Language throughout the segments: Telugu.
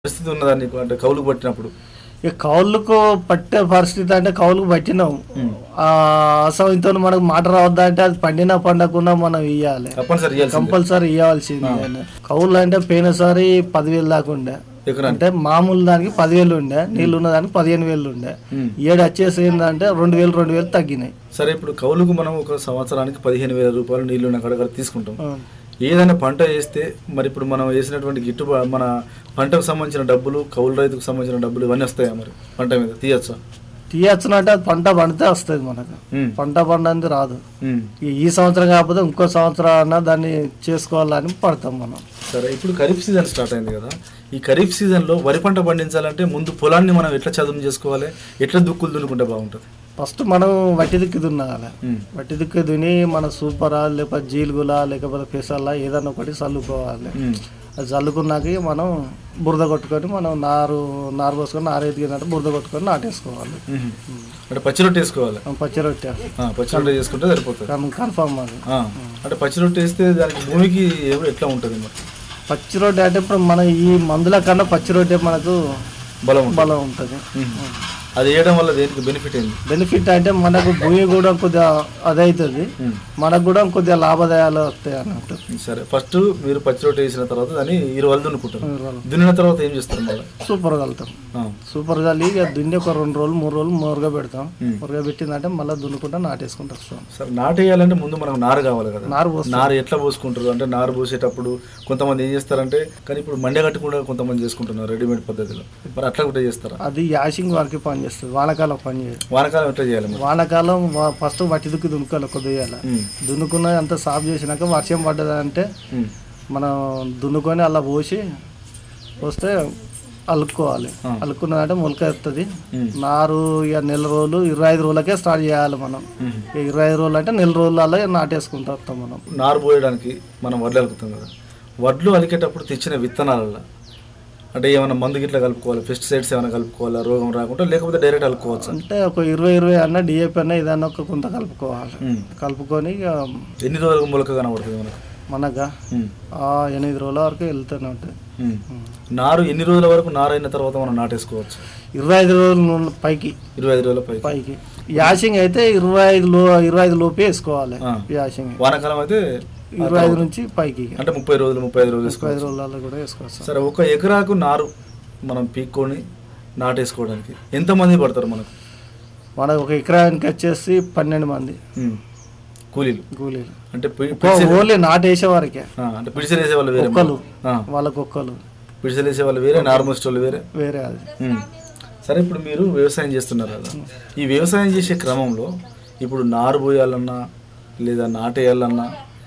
పరిస్థితి ఉన్నదా నీకు అంటే కౌలుకు పట్టినప్పుడు ఇక కౌలుకు పట్టే పరిస్థితి అంటే కౌలుకు పట్టినాం ఆ అసంతో మనకు మాట రావద్దా అంటే అది పండినా పండకుండా మనం ఇయ్యాలి తప్పనిసరి ఇవ్వాల్సిందే. కంపల్సరీ ఇవ్వాల్సిందే కౌలు అంటే పోయినసారి పదివేలు దాకా ఉండే ఎకరానికి అంటే మామూలు దానికి పదివేలు ఉండే నీళ్ళు ఉన్న దానికి పదిహేను వేలు ఉండే ఉమ్. ఏడు వచ్చేసి ఏంటంటే రెండు వేలు రెండు వేలు తగ్గినాయి సరే ఇప్పుడు కౌలుకు మనం ఒక సంవత్సరానికి పదిహేను వేల రూపాయలు నీళ్లు ఉన్న కాడ తీసుకుంటాం ఆ. ఏదైనా పంట వేస్తే మరి ఇప్పుడు మనం వేసినటువంటి గిట్టుబా మన పంటకు సంబంధించిన డబ్బులు కౌలు రైతుకు సంబంధించిన డబ్బులు ఇవన్నీ వస్తాయా మరి పంట మీద తీయచ్చా తీయచ్చునంటే అది పంట పండితే వస్తుంది మనకు ఉమ్. పంట పండంది రాదు ఉమ్. ఈ- ఈ సంవత్సరం కాకపోతే ఇంకో సంవత్సరం అన్నా దాన్ని చేసుకోవాలని పడతాం మనం సరే ఇప్పుడు ఖరీఫ్ సీజన్ స్టార్ట్ అయింది కదా ఈ ఖరీఫ్ సీజన్లో వరి పంట పండించాలంటే ముందు పొలాన్ని మనం ఎట్లా చదును చేసుకోవాలి ఎట్లా దుక్కులు దున్నుకుంటే బాగుంటుంది ఫస్ట్ మనం వట్టి దిక్కు దున్నాలి ఉమ్. వట్టి దిక్కు దుని మన సూపరా లేకపోతే జీలుగులా లేకపోతే పెసల్లా ఏదన్నా ఒకటి చల్లుకోవాలి ఉమ్. అది చల్లుకున్నాక ఇక మనం బురద కొట్టుకొని మనం నారు నారు పోసుకొని నారు ఎదిగినట్టు బురద కొట్టుకొని నాటేసుకోవాలి ఉమ్. అంటే పచ్చి రొట్టె వేసుకోవాలి పచ్చి రొట్టె ఆ, పచ్చి రొట్టె చేసుకుంటే సరిపోతుంది కన్- కన్ఫామ్ అది ఆ, అంటే పచ్చి రొట్టె వేస్తే దానికి భూమికి ఏ- ఎట్లా ఉంటుంది మరి పచ్చి రొట్టె అంటే ఇప్పుడు మన ఈ మందుల కన్నా పచ్చి రొట్టె మనకు బలం ఉంటుంది బలం ఉంటుంది ఉమ్. అది వేయడం వల్ల దేనికి బెనిఫిట్ ఏంది బెనిఫిట్ అంటే మనకు భూమి కూడా కొద్దిగా అదవుతుంది ఉమ్. మనకు కూడా కొద్దిగా లాభదాయాలు వస్తాయి అన్నట్టు సరే ఫస్ట్ మీరు పచ్చి రొట్టె వేసిన తర్వాత దాన్ని ఇరు వాళ్ళు దున్నుకుంటారు దున్నిన తర్వాత ఏం చేస్తారు మళ్ళీ సూపర్ కలుతాం ఆ, సూపర్ కలిగి ఇక దున్ని ఒక రెండు రోజులు మూడు రోజులు మురగ పెడతాం ఉమ్. మురగ పెట్టిందంటే మళ్ళీ దున్నుకుంటా నాటేసుకుంటూ వస్తాం సరే నాటేయాలంటే ముందు మనకు నారు కావాలి కదా నారు పోస్తాం నారు ఎట్లా పోసుకుంటారు అంటే నారు పోసేటప్పుడు కొంతమంది ఏం చేస్తారంటే కానీ ఇప్పుడు మండే కట్టి కూడా కొంతమంది చేసుకుంటున్నారు రెడీమేడ్ పద్ధతిలో మరి అట్లా కూడా చేస్తారా అది యాషింగ్ వరకు పని చేస్తుంది వానాకాలం పని చేయదు వానకాలం ఎట్లా చేయాలి మరి వానాకాలం వా- ఫస్ట్ వట్టి దుక్కి దున్నుకోవాలి కొద్దిగా ఉమ్, దున్నుకున్న అంత సాఫ్ చేసినాక వర్షం పడ్డదంటే ఉమ్, మనం దున్నుకొని అలా పోసి వస్తే అలుక్కోవాలి ఆ. అలుక్కున్నదంటే మొలక ఎత్తుంది ఉమ్, నారు ఇక నెల రోజులు ఇరవై ఐదు రోజులకే స్టార్ట్ చేయాలి మనం ఉమ్. ఇక ఇరవై ఐదు రోజులు అంటే నెల రోజులలో నాటేసుకుంటూ వస్తాం మనం నారు పోయడానికి మనం వడ్లు అలుకుతాం కదా వడ్లు అలికేటప్పుడు తెచ్చిన విత్తనాలలో అంటే ఏమైనా మందు గిట్లా కలుపుకోవాలి పెస్టిసైడ్స్ ఏమైనా కలుపుకోవాలా రోగం రాకుండా లేకపోతే డైరెక్ట్ అలుకోవచ్చు అంటే ఒక ఇరవై ఇరవై అన్న డిఏపి అన్న ఏదన్నా ఒక కొంత కలుపుకోవాలి కలుపుకొని ఇక ఎన్ని రోజులకు మొలక కనబడుతుంది మనకు మనగా ఉమ్, ఆ ఎనిమిది రోజుల వరకు వెళ్తూనే ఉంటుంది ఉమ్. నారు ఎన్ని రోజుల వరకు నారు అయిన తర్వాత మనం నాటేసుకోవచ్చు ఇరవై ఐదు రోజుల నుండి పైకి ఇరవై ఐదు రోజుల పై పైకి యాసింగ్ అయితే ఇరవై ఐదు లో ఇరవై ఐదు లోపే వేసుకోవాలి ఆ. యాసింగ్ వానాకాలం అయితే ఇరవై ఐదు నుంచి పైకి ఇక. అంటే ముప్పై రోజులు ముప్పై ఐదు రోజులు ముప్పై ఐదు వేసుకోవచ్చు రోజులలో కూడా వేసుకోవచ్చు సరే ఒక ఎకరాకు నారు మనం పీక్కొని నాటేసుకోవడానికి ఎంతమంది పడతారు మనకు మనకు ఒక ఎకరానికి వచ్చేసి పన్నెండు మంది ఉమ్. కూలీలు కూలీలు అంటే పి- ఒక పిడిసెలు- ఓన్లీ నాటేసే వరకే ఆ, అంటే పిడిసెలు వేసే వాళ్ళు వేరే ఒక్కలు ఆ, వాళ్ళకు ఒక్కలు పిడిసెలు వేసే వాళ్ళు వేరే నార్మల్ వాళ్ళు వేరే వేరే అది ఉమ్. సరే ఇప్పుడు మీరు వ్యవసాయం చేస్తున్నారు కదా ఈ వ్యవసాయం చేసే క్రమంలో ఇప్పుడు నారు పోయాలన్నా లేదా నాటేయాలన్నా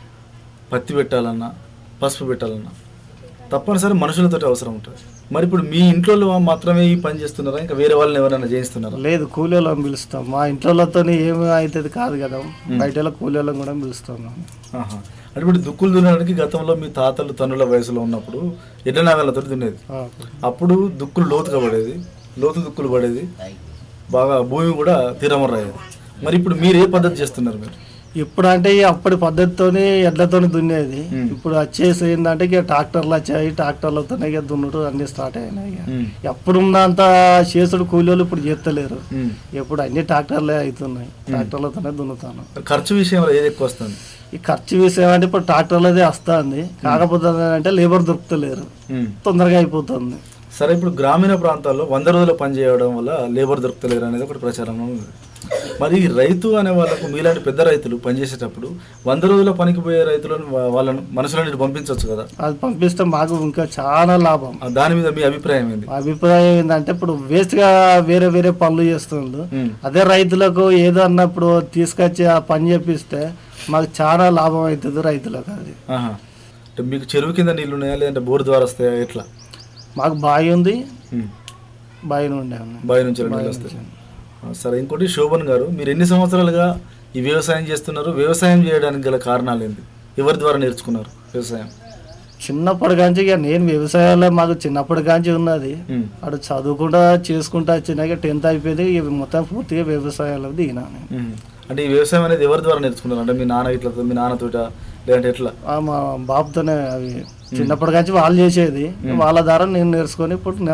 పత్తి పెట్టాలన్నా పసుపు పెట్టాలన్నా తప్పనిసరి మనుషులతో అవసరం ఉంటుంది మరి ఇప్పుడు మీ ఇంట్లో మాత్రమే ఈ పని చేస్తున్నారా ఇంకా వేరే వాళ్ళని ఎవరైనా చేయిస్తున్నారా లేదు కూలీలను పిలుస్తాం మా ఇంట్లోతో ఏమి అవుతుంది కాదు కదా బయట కూలీలను కూడా పిలుస్తాం మేము. ఆహా. అంటే ఇప్పుడు దుక్కులు దున్నడానికి గతంలో మీ తాతలు తన్నుల వయసులో ఉన్నప్పుడు ఎడ్ల నాగలతో దున్నేది ఆ, అప్పుడు దుక్కులు లోతుగా పడేది లోతు దుక్కులు పడేది బాగా భూమి కూడా తీరమర్రయ్యేది మరి ఇప్పుడు మీరు ఏ పద్ధతి చేస్తున్నారు మీరు ఇప్పుడు అంటే ఈ అప్పటి పద్ధతితోని ఎడ్లతోని దున్నేది ఉమ్. ఇప్పుడు వచ్చేసి ఏంటంటే ఇక ట్రాక్టర్లు వచ్చాయి ట్రాక్టర్లతోనే ఇక దున్నుడు అన్ని స్టార్ట్ అయినాయి ఇక. ఉమ్. ఎప్పుడు ఉన్నంత చేసుడు కూలీలు ఇప్పుడు చేస్తలేరు ఉమ్. ఇప్పుడు అన్ని ట్రాక్టర్లే అవుతున్నాయి ట్రాక్టర్లతోనే దున్నుతాను మరి ఖర్చు విషయంలో ఏది ఎక్కువ వస్తుంది ఈ ఖర్చు విషయం అంటే ఇప్పుడు ట్రాక్టర్లదే వస్తుంది కాకపోతే అంటే లేబర్ దొరుకుతలేరు ఉమ్. తొందరగా అయిపోతుంది సరే ఇప్పుడు గ్రామీణ ప్రాంతాల్లో వంద రోజుల పని చేయడం వల్ల లేబర్ దొరుకుతలేరు అనేది ఒకటి ప్రచారంలో ఉంది మరి ఈ రైతు అనే వాళ్ళకు మీలాంటి పెద్ద రైతులు పనిచేసేటప్పుడు వంద రోజుల పనికి పోయే రైతులను వా- వాళ్ళను మనుషులని పంపించవచ్చు కదా అది పంపిస్తే మాకు ఇంకా చాలా లాభం ఆ దాని మీద మీ అభిప్రాయం ఏంది మా అభిప్రాయం ఏంటంటే ఇప్పుడు వేస్ట్ గా వేరే వేరే పనులు చేస్తుండ్రు ఉమ్. అదే రైతులకు ఏదో అన్నప్పుడు తీసుకొచ్చి ఆ పని చేపిస్తే మాకు చాలా లాభం అవుతుంది రైతులకు అది ఆహా. అంటే మీకు చెరువు కింద నీళ్లు ఉన్నాయా లేదంటే బోర్ ద్వారా వస్తాయా ఎట్లా మాకు బావి ఉంది ఉమ్. బావి నుండి ఉంది. బావి నుంచి నీళ్ళు వస్తాయి ఆ, సరే ఇంకోటి శోభన్ గారు మీరు ఎన్ని సంవత్సరాలుగా ఈ వ్యవసాయం చేస్తున్నారు వ్యవసాయం చేయడానికి గల కారణాలు ఏంటి ఎవరి ద్వారా నేర్చుకున్నారు వ్యవసాయం చిన్నప్పటి కాంచి ఇక నేను వ్యవసాయంలో మాకు చిన్నప్పటి కాంచి ఉన్నది ఉమ్. అటు చదువుకుంటా చేసుకుంటా వచ్చినాక టెన్త్ అయిపోయింది ఇక మొత్తం పూర్తిగా వ్యవసాయంలో దిగినా నేను ఉమ్. అంటే ఈ వ్యవసాయం అనేది ఎవరి ద్వారా నేర్చుకున్నారు అంటే మీ నాన్న ఇట్లా మీ నాన్నతోట లేదంటే ఎట్లా ఆ మా బాబుతోనే అవి చిన్నప్పటి నుంచి వాళ్ళు చేసేది వాళ్ళ ద్వారా నేను నేర్చుకొని ఇప్పుడు